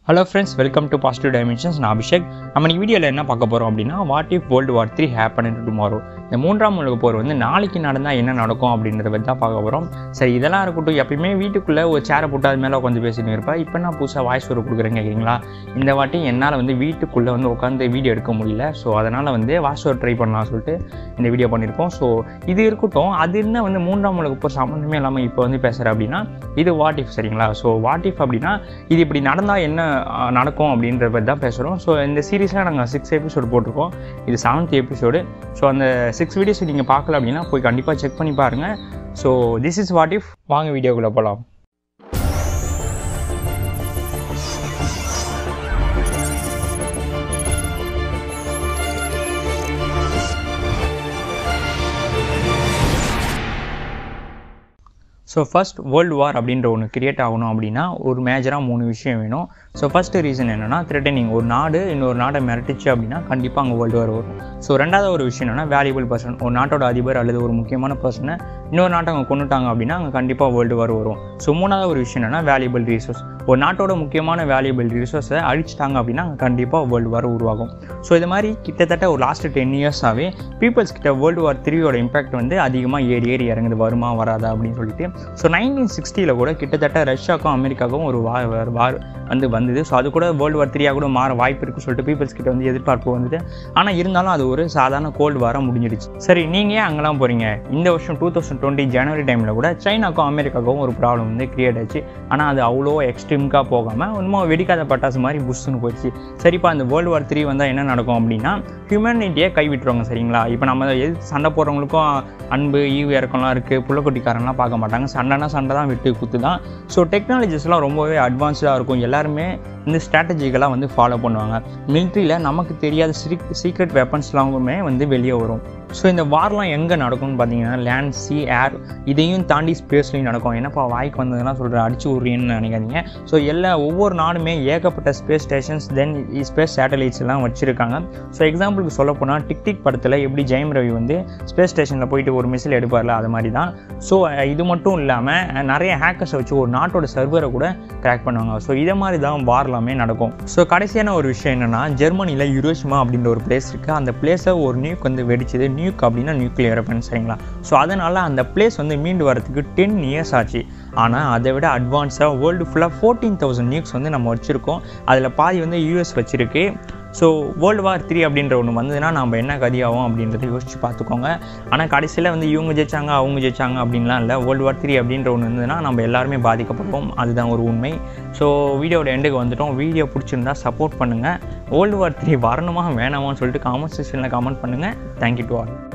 hello friends welcome to positive dimensions நான் அபிஷேக் நம்ம இன்னைக்கு வீடியோவில் என்ன பார்க்க போகிறோம் அப்படின்னா what if world war three happen tomorrow இந்த மூன்றாம் உலக போர் வந்து நாளைக்கு நடந்தால் என்ன நடக்கும் அப்படின்றத பற்றி தான் பார்க்க போகிறோம் சரி இதெல்லாம் இருக்கட்டும் எப்பயுமே வீட்டுக்குள்ளே ஒரு சேரை போட்டு அது மேலே உட்காந்து பேசிட்டு இருப்பேன் இப்போ நான் புதுசாக வாய்ஸ் ஒரு கொடுக்குறேன் கேட்குறீங்களா இந்த வாட்டி என்னால் வந்து வீட்டுக்குள்ளே வந்து உட்காந்து வீடியோ எடுக்க முடியல ஸோ அதனால் வந்து வாய்ஸ் ஒரு ட்ரை பண்ணலாம் சொல்லிட்டு இந்த வீடியோ பண்ணியிருக்கோம் ஸோ இது இருக்கட்டும் அது என்ன வந்து மூன்றாம் உலக போர் சம்மந்தமே இல்லாமல் இப்போ வந்து பேசுகிறேன் அப்படின்னா இது வாட் இஃப் சரிங்களா ஸோ வாட் இஃப் அப்படின்னா இது இப்படி நடந்தால் என்ன ஆஹ், நடக்கும் அப்படின்றத பற்றி தான் பேசுகிறோம் ஸோ இந்த சீரீஸில் நாங்கள் சிக்ஸ் எபிசோடு போட்டிருக்கோம் இது செவன்த் எபிசோடு ஸோ அந்த சிக்ஸ் வீடியோஸ் நீங்கள் பார்க்கல அப்படின்னா போய் கண்டிப்பாக செக் பண்ணி பாருங்கள் so this is what if வாங்க வீடியோக்குள்ளே போகலாம் ஸோ ஃபர்ஸ்ட் வேர்ல்டு வார் அப்படின்ற ஒன்று கிரியேட் ஆகணும் அப்படின்னா ஒரு மேஜராக மூணு விஷயம் வேணும் ஸோ ஃபஸ்ட்டு ரீசன் என்னென்னா த்ரெட்டனிங் ஒரு நாடு இன்னொரு நாடை மிரட்டுச்சு அப்படின்னா கண்டிப்பாக அங்கே வேர்ல்டு வார் வரும் ஸோ ரெண்டாவது ஒரு விஷயம் என்னென்னா வேல்யூபிள் பர்சன் ஒரு நாட்டோட அதிபர் அல்லது ஒரு முக்கியமான பர்சனை இன்னொரு நாட்டை அவங்க கொண்டுட்டாங்க அப்படின்னா அங்கே கண்டிப்பாக வேர்ல்டு வார் வரும் ஸோ மூணாவது ஒரு விஷயம் என்னென்னா வேல்யூபிள் ரிசோர்ஸ் ஒரு நாட்டோட முக்கியமான வேல்யூபிள் ரிசோர்ஸை அழிச்சிட்டாங்க அப்படின்னா அங்கே கண்டிப்பாக வேர்ல்டு வார் உருவாகும் ஸோ இது மாதிரி கிட்டத்தட்ட ஒரு லாஸ்ட் டென் இயர்ஸாகவே பீப்புள்ஸ் கிட்ட வேர்ல்டு வார் த்ரீயோட இம்பாக்ட் வந்து அதிகமாக ஏறி ஏறி இறங்குது வருமா வராதா அப்படின்னு சொல்லிட்டு ஸோ நைன்டீன் சிக்ஸ்டியில் கூட கிட்டத்தட்ட ரஷ்யாவுக்கும் அமெரிக்காவுக்கும் ஒரு வார் வார் வந்து வந்தது ஸோ அது கூட வேர்ல்டு வார் த்ரீயாக கூட மாற வாய்ப்பு இருக்குன்னு சொல்லிட்டு பீப்புள்ஸ் கிட்ட வந்து எதிர்பார்ப்பு வந்தது ஆனால் இருந்தாலும் அது ஒரு சாதாரண கோல்டு வாரம் முடிஞ்சிடுச்சு சரி நீங்கள் ஏன் அங்கெல்லாம் போகிறீங்க இந்த வருஷம் டூ தௌசண்ட் டுவெண்ட்டி ஜனவரி டைமில் கூட சைனாக்கும் அமெரிக்காவுக்கும் ஒரு ப்ராப்ளம் வந்து கிரியேட் ஆச்சு ஆனால் அது அவ்வளோ எக்ஸ்ட்ரீம்காக போகாமல் ஒன்றும் வெடிக்காத பட்டாசு மாதிரி புஷ்ஷுன்னு போயிடுச்சு சரிப்பா அந்த வேர்ல்டு வார் த்ரீ வந்தால் என்ன நடக்கும் அப்படின்னா ஹியூமனிட்டியை கைவிட்டுருவாங்க சரிங்களா இப்போ நம்ம எது சண்டை போடுறவங்களுக்கும் அன்பு ஈவு இறக்கம்லாம் இருக்குது புள்ளக்குட்டிக்காரன்லாம் பார்க்க மாட்டாங்க சண்டைனா சண்டை தான் விட்டு குத்து தான் ஸோ டெக்னாலஜிஸ்லாம் ரொம்பவே அட்வான்ஸ்டாக இருக்கும் எல்லாருமே இந்த ஸ்ட்ராட்டஜிக்கெல்லாம் வந்து ஃபாலோ பண்ணுவாங்க மிலிட்ரியில் நமக்கு தெரியாத சீக்ரெட் வெப்பன்ஸ்லாமுமே வந்து வெளியே வரும் ஸோ இந்த வார்லாம் எங்கே நடக்கும்னு பார்த்தீங்கன்னா லேண்ட் சி ஏர் இதையும் தாண்டி ஸ்பேஸ்லையும் நடக்கும் என்னப்பா வாய்க்கு வந்ததுன்னா சொல்கிற அடிச்சு விட்றீன்னு நினைக்காதீங்க ஸோ எல்லா ஒவ்வொரு நாடுமே ஏகப்பட்ட space stations then space satellites எல்லாம் வச்சுருக்காங்க ஸோ எக்ஸாம்பிளுக்கு சொல்ல போனால் டிக் டிக் படத்தில் எப்படி ஜெயம் ரவி வந்து ஸ்பேஸ் ஸ்டேஷனில் போயிட்டு ஒரு மிசில் எடுப்பார்ல அது மாதிரி தான் ஸோ இது மட்டும் இல்லாமல் நிறைய ஹேக்கர்ஸை வச்சு ஒரு நாட்டோட சர்வரை கூட கிராக் பண்ணுவாங்க ஸோ இதை மாதிரி தான் வார் எல்லாமே நடக்கும் ஸோ கடைசியான ஒரு விஷயம் என்னென்னா ஜெர்மனியில் யுரோஷிமா அப்படின்ற ஒரு பிளேஸ் இருக்குது அந்த பிளேஸை ஒரு நியூக் வந்து வெடிச்சது நியூக் அப்படின்னா நியூக்ளியர் வெப்பன் சரிங்களா ஸோ அதனால் அந்த பிளேஸ் வந்து மீண்டு வரதுக்கு டென் இயர்ஸ் ஆச்சு ஆனால் அதை விட அட்வான்ஸாக வேர்ல்டு ஃபுல்லாக ஃபோர்டீன் தௌசண்ட் நியூக்ஸ் வந்து நம்ம வச்சுருக்கோம் அதில் பாதி வந்து யூஎஸ் வச்சுருக்கு ஸோ வேர்ல்டு வார் த்ரீ அப்படின்ற ஒன்று வந்ததுன்னா நம்ம என்ன கதியாகும் அப்படின்றத யோசிச்சு பார்த்துக்கோங்க ஆனால் கடைசியில் வந்து இவங்க ஜெயிச்சாங்க அவங்க ஜெயிச்சாங்க அப்படின்லாம் இல்லை வேர்ல்டு வார் த்ரீ அப்படின்ற ஒன்று இருந்ததுன்னா நம்ம எல்லாருமே பாதிக்கப்படுவோம் அதுதான் ஒரு உண்மை ஸோ வீடியோட எண்டுக்கு வந்துட்டோம் வீடியோ பிடிச்சிருந்தா சப்போர்ட் பண்ணுங்கள் வேர்ல்டு வார் த்ரீ வரணுமா வேணாமான்னு சொல்லிட்டு காமெண்ட் செக்ஷனில் கமெண்ட் பண்ணுங்கள் தேங்க்யூ டு ஆல்